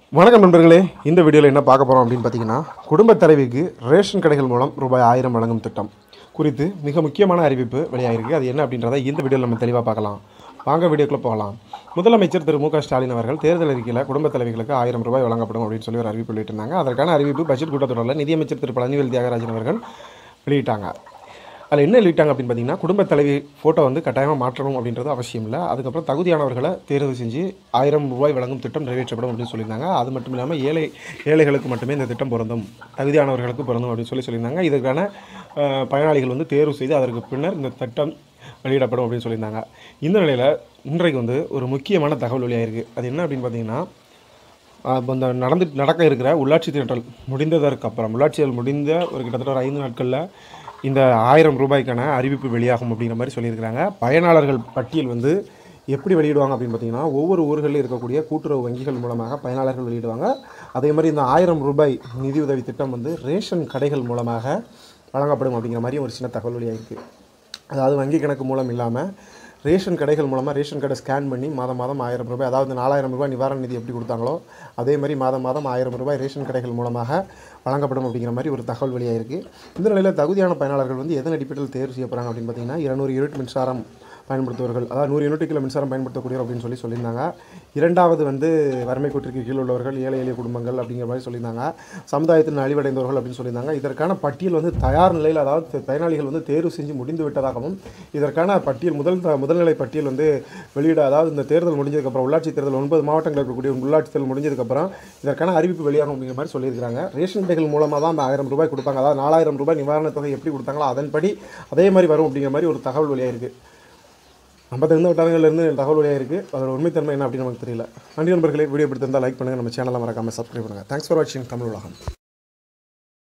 வணக்கம் நண்பர்களே இந்த வீடியோவில் என்ன பார்க்க போகிறோம் அப்படின்னு பார்த்தீங்கன்னா குடும்பத் தலைவிக்கு ரேஷன் கடைகள் மூலம் ரூபாய் ஆயிரம் வழங்கும் திட்டம் குறித்து மிக முக்கியமான அறிவிப்பு வெளியாகிருக்கு அது என்ன அப்படின்றத இந்த வீடியோவில் நம்ம தெளிவாக பார்க்கலாம் வாங்க வீடியோக்குள்ளே போகலாம் முதலமைச்சர் திரு மு க ஸ்டாலின் அவர்கள் தேர்தல் அறிக்கையில் குடும்பத் தலைவிகளுக்கு ஆயிரம் ரூபாய் வழங்கப்படும் அப்படின்னு சொல்லி ஒரு அறிவிப்பு வெளியிட்டிருந்தாங்க அதற்கான அறிவிப்பு பட்ஜெட் கூட்டத்தொடரில் நிதியமைச்சர் திரு பழனிவேல் தியாகராஜன் அவர்கள் வெளியிட்டாங்க அதில் என்ன எழுதிட்டாங்க அப்படின்னு பார்த்தீங்கன்னா குடும்பத் தலைவி ஃபோட்டோ வந்து கட்டாயமாக மாற்றணும் அப்படின்றது அவசியம் இல்லை அதுக்கப்புறம் தகுதியானவர்களை தேர்வு செஞ்சு ஆயிரம் ரூபாய் வழங்கும் திட்டம் நிறைவேற்றப்படும் அப்படின்னு சொல்லியிருந்தாங்க அது மட்டும் இல்லாமல் ஏழை ஏழைகளுக்கு மட்டுமே இந்த திட்டம் பொருந்தும் தகுதியானவர்களுக்கு பொருந்தும் அப்படின்னு சொல்லி சொல்லியிருந்தாங்க இதற்கான அஹ், பயனாளிகள் வந்து தேர்வு செய்து அதற்கு பின்னர் இந்த திட்டம் வெளியிடப்படும் அப்படின்னு சொல்லியிருந்தாங்க இந்த நிலையில் இன்றைக்கு வந்து ஒரு முக்கியமான தகவல் வெளியாயிருக்கு அது என்ன அப்படின்னு பார்த்தீங்கன்னா ஆஹ் இப்போ இந்த நடந்து நடக்க இருக்கிற உள்ளாட்சி தேர்தல் முடிந்ததற்கு அப்புறம் உள்ளாட்சிகள் முடிந்த ஒரு கிட்டத்தட்ட ஒரு ஐந்து நாட்களில் இந்த ஆயிரம் ரூபாய்க்கான அறிவிப்பு வெளியாகும் அப்படிங்கிற மாதிரி சொல்லியிருக்கிறாங்க பயனாளர்கள் பட்டியல் வந்து எப்படி வெளியிடுவாங்க அப்படின்னு பார்த்தீங்கன்னா ஒவ்வொரு ஊர்களில் இருக்கக்கூடிய கூட்டுறவு வங்கிகள் மூலமாக பயனாளர்கள் வெளியிடுவாங்க அதே மாதிரி இந்த ஆயிரம் ரூபாய் நிதியுதவி திட்டம் வந்து ரேஷன் கடைகள் மூலமாக வழங்கப்படும் அப்படிங்கிற மாதிரி ஒரு சின்ன தகவல் வெளியாகிருக்கு அதாவது வங்கி கணக்கு மூலம் இல்லாமல் ரேஷன் கடைகள் மூலமாக ரேஷன் கடை ஸ்கேன் பண்ணி மாதம் மாதம் ஆயிரம் ரூபாய் அதாவது நாலாயிரம் ரூபாய் நிவாரண நிதி எப்படி கொடுத்தாங்களோ அதே மாதிரி மாதம் மாதம் ஆயிரம் ரூபாய் ரேஷன் கடைகள் மூலமாக வழங்கப்படும் அப்படிங்கிற மாதிரி ஒரு தகவல் வெளியாயிருக்கு இந்த நிலையில் தகுதியான பயனாளர்கள் வந்து எதன் அடிப்படையில் தேர்வு செய்யப்படுறாங்க அப்படின்னு பார்த்தீங்கன்னா இருநூறு யூனிட் மின்சாரம் பயன்படுத்துவர்கள் அதாவது நூறு யூனிட்டுக்குள்ள மின்சாரம் பயன்படுத்தக்கூடியவர் அப்படின்னு சொல்லி சொல்லியிருந்தாங்க இரண்டாவது வந்து வறுமை கோட்டிற்கு கீழ் உள்ளவர்கள் ஏழை எளிய குடும்பங்கள் அப்படிங்கிற மாதிரி சொல்லியிருந்தாங்க சமுதாயத்தில் நலிவடைந்தவர்கள் அப்படின்னு சொல்லியிருந்தாங்க இதற்கான பட்டியல் வந்து தயார் நிலையில் அதாவது தெ- பயனாளிகள் வந்து தேர்வு செஞ்சு முடிந்து விட்டதாகவும் இதற்கான பட்டியல் முதல் த- முதல்நிலை பட்டியல் வந்து வெளியிட அதாவது இந்த தேர்தல் முடிஞ்சதுக்கப்புறம் உள்ளாட்சி தேர்தல் ஒன்பது மாவட்டங்கள் இருக்கக்கூடிய உள்ளாட்சி தேர்தல் முடிஞ்சதுக்கப்புறம் இதற்கான அறிவிப்பு வெளியாகும் அப்படிங்கிற மாதிரி சொல்லியிருக்காங்க ரேஷன் கடைகள் மூலமாக தான் அந்த ஆயிரம் ரூபாய் கொடுப்பாங்க அதாவது நாலாயிரம் ரூபாய் நிவாரணத் தொகை எப்படி கொடுத்தாங்களோ அதன்படி அதே மாதிரி வரும் அப்படிங்கிற மாதிரி ஒரு தகவல் வெளியாயிருக்கு நம்ம தெரிந்த வட்டாரங்கள்லேருந்து தகவல் வெளியாக இருக்குது அதோட உண்மைத்தன்மை என்ன அப்படின்னு நமக்கு தெரியல நன்றி நண்பர்களே வீடியோ பிடித்திருந்தால் லைக் பண்ணுங்கள் நம்ம சேனலை மறக்காமல் சப்ஸ்கிரைப் பண்ணுங்கள் தேங்க்ஸ் ஃபார் வாட்சிங் தமிழ் உலகம்